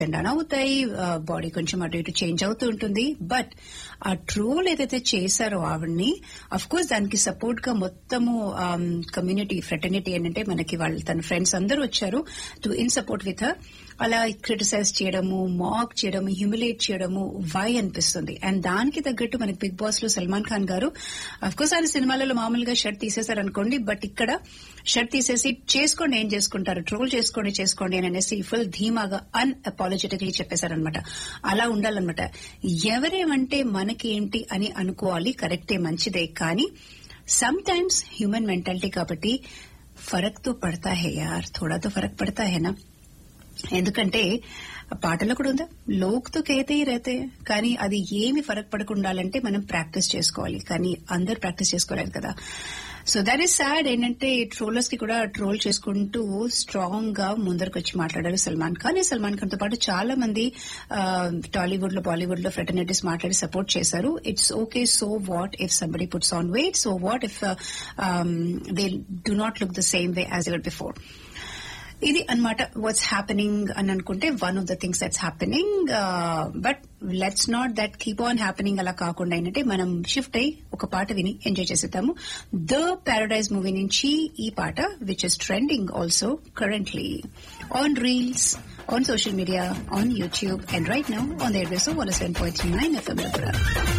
done అవుతాయి body కొంచెం అటు ఇటు చేంజ్ అవుతూ ఉంటుంది బట్ ఆ ట్రోల్ ఏదైతే చేశారో ఆవిడ్ని అఫ్ కోర్స్ దానికి సపోర్ట్ గా మొత్తము కమ్యూనిటీ ఫ్రెటర్నిటీ ఏంటంటే మనకి వాళ్ళు తన ఫ్రెండ్స్ అందరూ వచ్చారు టు ఇన్ సపోర్ట్ విత్ అలా క్రిటిసైజ్ చేయడము మాక్ చేయడము హ్యూమిలేట్ చేయడము వై అనిపిస్తుంది అండ్ దానికి తగ్గట్టు మనకి బిగ్ బాస్ లో సల్మాన్ ఖాన్ గారు అఫ్ కోర్స్ ఆయన సినిమాలలో మామూలుగా షర్ట్ తీసేశారు అనుకోండి బట్ ఇక్కడ షర్ట్ తీసేసి చేసుకోండి ఏం చేసుకుంటారు ట్రోల్ చేసుకోండి చేసుకోండి అని అనేసి ఫుల్ ధీమాగా అన్ అపాలజెటిక్లీ చెప్పేశారనమాట అలా ఉండాలన్నమాట ఎవరేమంటే మనకేంటి అని అనుకోవాలి కరెక్టే మంచిదే కానీ సమ్ టైమ్స్ హ్యూమన్ మెంటాలిటీ కాబట్టి ఫరక్ తో పడతా హే యార్ థోడా తో ఫరక్ పడతా హే నా ఎందుకంటే పాటలో కూడా ఉందా లోక్తో కేతే రైతే కానీ అది ఏమి ఫరక్ పడకుండాలంటే మనం ప్రాక్టీస్ చేసుకోవాలి కానీ అందరు ప్రాక్టీస్ చేసుకోలేదు కదా సో దట్ ఈస్ సాడ్ ఏంటంటే ట్రోలర్స్ కి కూడా ట్రోల్ చేసుకుంటూ స్ట్రాంగ్ గా ముందరకు వచ్చి మాట్లాడారు సల్మాన్ ఖాన్ ఈ సల్మాన్ ఖాన్ తో పాటు చాలా మంది టాలీవుడ్ లో బాలీవుడ్ లో ఫ్రెటర్నిటీస్ మాట్లాడి సపోర్ట్ చేశారు it's okay so what if somebody puts on weight so what if they do not look the same way as ever before ఇది అనమాట వాట్స్ హ్యాపెనింగ్ అని అనుకుంటే one of the things that's happening but let's not that keep on happening అలా కాకుండా ఏంటంటే మనం shift అయ్యి ఒక పాట విని ఎంజాయ్ చేసేద్దాము ద పారడైజ్ మూవీ నుంచి ఈ పాట which is trending also currently on reels on social media on YouTube and right now on the address one seven point three nine FM